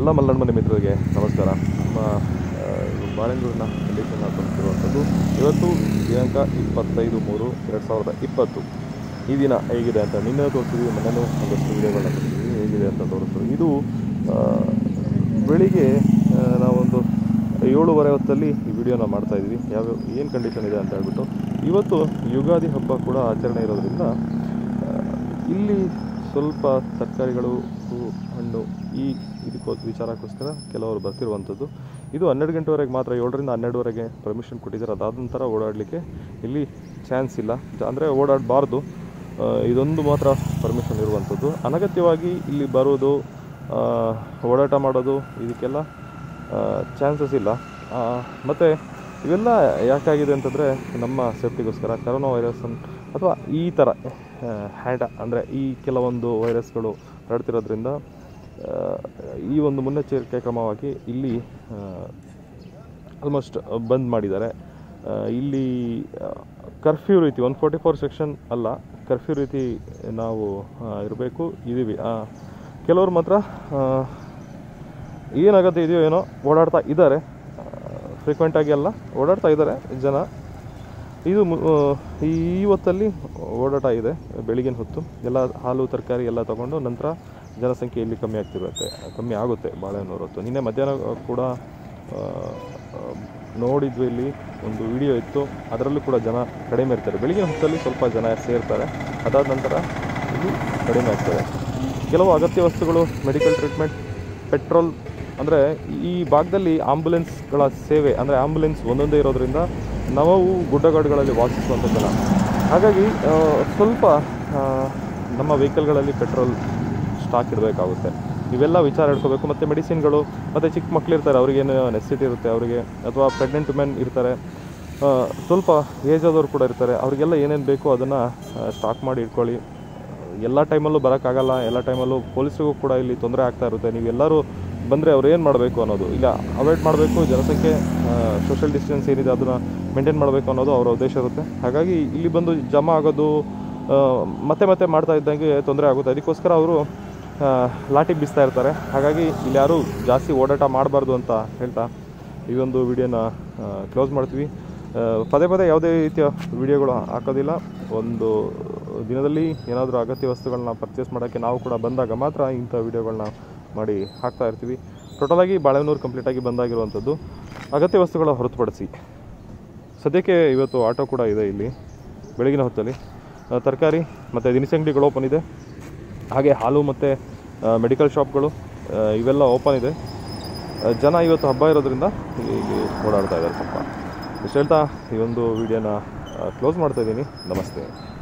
ಎಲ್ಲ ಮಲ್ಲಣ್ಣ ಮನೆ ಮಿತ್ರರಿಗೆ ನಮಸ್ಕಾರ ನಮ್ಮ ಆ, ಬಾಳೆಂಗೂರಿನ ಕಂಡೀಷನ್ ಬಂದಿರುವಂಥದ್ದು ಇವತ್ತು ದಿನಾಂಕ ಇಪ್ಪತ್ತೈದು ಮೂರು ಎರಡು ಸಾವಿರದ ಇಪ್ಪತ್ತು ಈ ದಿನ ಹೇಗಿದೆ ಅಂತ ನಿನ್ನೆ ತೋರಿಸಿದ್ವಿ ಮೊನ್ನೆನೂ ಒಂದಷ್ಟು ವಿಡಿಯೋಗಳನ್ನ ತೋರಿಸಿದ್ವಿ ಹೇಗಿದೆ ಅಂತ ತೋರಿಸ್ತೀವಿ ಇದು ಆ, ಬೆಳಿಗ್ಗೆ ಆ, ನಾವೊಂದು ಏಳುವರೆ ಹೊತ್ತಲ್ಲಿ ಈ ವಿಡಿಯೋನ ಮಾಡ್ತಾ ಇದ್ವಿ ಯಾವ ಏನು ಕಂಡೀಷನ್ ಇದೆ ಅಂತ ಹೇಳ್ಬಿಟ್ಟು ಇವತ್ತು ಯುಗಾದಿ ಹಬ್ಬ ಕೂಡ ಆಚರಣೆ ಇರೋದ್ರಿಂದ ಆ, ಇಲ್ಲಿ ಸ್ವಲ್ಪ ತರಕಾರಿಗಳು ಹೂ ಹಣ್ಣು ಈ ಇದಕ್ಕೋ ವಿಚಾರಕ್ಕೋಸ್ಕರ ಕೆಲವರು ಬರ್ತಿರುವಂಥದ್ದು ಇದು ಹನ್ನೆರಡು ಗಂಟೆವರೆಗೆ ಮಾತ್ರ ಏಳರಿಂದ ಹನ್ನೆರಡುವರೆಗೆ ಪರ್ಮಿಷನ್ ಕೊಟ್ಟಿದ್ದಾರೆ ಅದಾದ ನಂತರ ಓಡಾಡಲಿಕ್ಕೆ ಇಲ್ಲಿ ಚಾನ್ಸ್ ಇಲ್ಲ ಅಂದರೆ ಓಡಾಡಬಾರ್ದು ಇದೊಂದು ಮಾತ್ರ ಪರ್ಮಿಷನ್ ಇರುವಂಥದ್ದು ಅನಗತ್ಯವಾಗಿ ಇಲ್ಲಿ ಬರೋದು ಆ, ಓಡಾಟ ಮಾಡೋದು ಇದಕ್ಕೆಲ್ಲ ಚಾನ್ಸಸ್ ಇಲ್ಲ ಮತ್ತು ಇವೆಲ್ಲ ಯಾಕಾಗಿದೆ ಅಂತಂದರೆ ನಮ್ಮ ಸೇಫ್ಟಿಗೋಸ್ಕರ ಕರೋನಾ ವೈರಸ್ ಅಥವಾ ಈ ಥರ ಹ್ಯಾಂಡ ಅಂದರೆ ಈ ಕೆಲವೊಂದು ವೈರಸ್ಗಳು ಹರಡ್ತಿರೋದ್ರಿಂದ ಆ, ಈ ಒಂದು ಮುನ್ನೆಚ್ಚರಿಕೆ ಕ್ರಮವಾಗಿ ಇಲ್ಲಿ ಆಲ್ಮೋಸ್ಟ್ ಬಂದ್ ಮಾಡಿದ್ದಾರೆ ಆ, ಇಲ್ಲಿ ಕರ್ಫ್ಯೂ ರೀತಿ ಒನ್ ಫೋರ್ಟಿ ಫೋರ್ ಸೆಕ್ಷನ್ ಅಲ್ಲ ಕರ್ಫ್ಯೂ ರೀತಿ ನಾವು ಇರಬೇಕು ಇದ್ದೀವಿ ಆ, ಕೆಲವರು ಮಾತ್ರ ಆ, ಏನಾಗತ್ತೆ ಇದೆಯೋ ಏನೋ ಓಡಾಡ್ತಾ ಇದ್ದಾರೆ ಫ್ರೀಕ್ವೆಂಟಾಗಿ ಅಲ್ಲ ಓಡಾಡ್ತಾ ಇದ್ದಾರೆ ಜನ ಇದು ಮು- ಆ, ಈ ಹೊತ್ತಲ್ಲಿ ಓಡಾಟ ಇದೆ ಬೆಳಗಿನ ಹೊತ್ತು ಎಲ್ಲ ಹಾಲು ತರಕಾರಿ ಎಲ್ಲ ತಗೊಂಡು ನಂತರ ಜನಸಂಖ್ಯೆ ಇಲ್ಲಿ ಕಮ್ಮಿ ಆಗ್ತಿರುತ್ತೆ ಕಮ್ಮಿ ಆಗುತ್ತೆ ಬಾಳೆಹೊನ್ನೂರು ಹೊತ್ತು ನಿನ್ನೆ ಮಧ್ಯಾಹ್ನ ಕೂಡ ಆ, ಆ, ನೋಡಿದ್ವಿ ಇಲ್ಲಿ ಒಂದು ವಿಡಿಯೋ ಇತ್ತು ಅದರಲ್ಲೂ ಕೂಡ ಜನ ಕಡಿಮೆ ಇರ್ತಾರೆ ಬೆಳಗಿನ ಹೊತ್ತಲ್ಲಿ ಸ್ವಲ್ಪ ಜನ ಸೇರ್ತಾರೆ ಅದಾದ ನಂತರ ಇಲ್ಲಿ ಕಡಿಮೆ ಆಗ್ತಾರೆ ಕೆಲವು ಅಗತ್ಯ ವಸ್ತುಗಳು ಮೆಡಿಕಲ್ ಟ್ರೀಟ್ಮೆಂಟ್ ಪೆಟ್ರೋಲ್ ಅಂದರೆ ಈ ಭಾಗದಲ್ಲಿ ಆಂಬುಲೆನ್ಸ್ಗಳ ಸೇವೆ ಅಂದರೆ ಆಂಬುಲೆನ್ಸ್ ಒಂದೊಂದೇ ಇರೋದ್ರಿಂದ ನಾವು ಗುಡ್ಡಗಾಡುಗಳಲ್ಲಿ ವಾಸಿಸುವಂಥ ಜನ ಹಾಗಾಗಿ ಆ, ಸ್ವಲ್ಪ ಆ, ನಮ್ಮ ವೆಹಿಕಲ್ಗಳಲ್ಲಿ ಪೆಟ್ರೋಲ್ ಸ್ಟಾಕ್ ಇಡಬೇಕಾಗುತ್ತೆ ಇವೆಲ್ಲ ವಿಚಾರ ಇಟ್ಕೋಬೇಕು ಮತ್ತು ಮೆಡಿಸಿನ್ಗಳು ಮತ್ತು ಚಿಕ್ಕ ಮಕ್ಳು ಇರ್ತಾರೆ ಅವ್ರಿಗೇನು ನೆಸಿಟಿ ಇರುತ್ತೆ ಅವರಿಗೆ ಅಥವಾ ಪ್ರೆಗ್ನೆಂಟ್ ವುಮೆನ್ ಇರ್ತಾರೆ ಆ, ಸ್ವಲ್ಪ ಏಜ್ ಆದವ್ರು ಕೂಡ ಇರ್ತಾರೆ ಅವರಿಗೆಲ್ಲ ಏನೇನು ಬೇಕೋ ಅದನ್ನು ಸ್ಟಾಕ್ ಮಾಡಿ ಇಟ್ಕೊಳ್ಳಿ ಎಲ್ಲ ಟೈಮಲ್ಲೂ ಬರೋಕ್ಕಾಗಲ್ಲ ಎಲ್ಲ ಟೈಮಲ್ಲೂ ಪೊಲೀಸರಿಗೂ ಕೂಡ ಇಲ್ಲಿ ತೊಂದರೆ ಆಗ್ತಾ ಇರುತ್ತೆ ನೀವೆಲ್ಲರೂ ಬಂದರೆ ಅವ್ರು ಏನು ಮಾಡಬೇಕು ಅನ್ನೋದು ಇಲ್ಲ ಅವಾಯ್ಡ್ ಮಾಡಬೇಕು ಜನಸಂಖ್ಯೆ ಸೋಷಿಯಲ್ ಡಿಸ್ಟೆನ್ಸ್ ಏನಿದೆ ಅದನ್ನು ಮೇಂಟೈನ್ ಮಾಡಬೇಕು ಅನ್ನೋದು ಅವರ ಉದ್ದೇಶ ಇರುತ್ತೆ ಹಾಗಾಗಿ ಇಲ್ಲಿ ಬಂದು ಜಮಾ ಆಗೋದು ಆ, ಮತ್ತೆ ಮತ್ತೆ ಮಾಡ್ತಾ ಇದ್ದಂಗೆ ತೊಂದರೆ ಆಗುತ್ತೆ ಅದಕ್ಕೋಸ್ಕರ ಅವರು ಲಾಟಿ ಬೀಸ್ತಾ ಇರ್ತಾರೆ ಹಾಗಾಗಿ ಇಲ್ಲಿ ಯಾರೂ ಜಾಸ್ತಿ ಓಡಾಟ ಮಾಡಬಾರ್ದು ಅಂತ ಹೇಳ್ತಾ ಈ ಒಂದು ವಿಡಿಯೋನ ಕ್ಲೋಸ್ ಮಾಡ್ತೀವಿ ಆ, ಪದೇ ಪದೇ ಯಾವುದೇ ರೀತಿಯ ವಿಡಿಯೋಗಳು ಹಾಕೋದಿಲ್ಲ ಒಂದು ದಿನದಲ್ಲಿ ಏನಾದರೂ ಅಗತ್ಯ ವಸ್ತುಗಳನ್ನ ಪರ್ಚೇಸ್ ಮಾಡೋಕ್ಕೆ ನಾವು ಕೂಡ ಬಂದಾಗ ಮಾತ್ರ ಇಂಥ ವಿಡಿಯೋಗಳನ್ನ ಮಾಡಿ ಹಾಕ್ತಾ ಇರ್ತೀವಿ ಟೋಟಲಾಗಿ ಬಾಳೆಹೊನ್ನೂರು ಕಂಪ್ಲೀಟಾಗಿ ಬಂದಾಗಿರುವಂಥದ್ದು ಅಗತ್ಯ ವಸ್ತುಗಳ ಹೊರತುಪಡಿಸಿ ಸದ್ಯಕ್ಕೆ ಇವತ್ತು ಆಟೋ ಕೂಡ ಇದೆ ಇಲ್ಲಿ ಬೆಳಗಿನ ಹೊತ್ತಲ್ಲಿ ಆ, ತರಕಾರಿ ಮತ್ತು ದಿನಸಿ ಅಂಗಡಿಗಳು ಓಪನ್ ಇದೆ ಹಾಗೆ ಹಾಲು ಮತ್ತು ಮೆಡಿಕಲ್ ಶಾಪ್ಗಳು ಆ, ಇವೆಲ್ಲ ಓಪನ್ ಇದೆ ಆ, ಜನ ಇವತ್ತು ಹಬ್ಬ ಇರೋದ್ರಿಂದ ಇಲ್ಲಿ ಓಡಾಡ್ತಾ ಇದ್ದಾರೆ ಸ್ವಲ್ಪ ಇಷ್ಟು ಹೇಳ್ತಾ ಈ ಒಂದು ವಿಡಿಯೋನ ಕ್ಲೋಸ್ ಮಾಡ್ತಾ ಇದ್ದೀನಿ ನಮಸ್ತೆ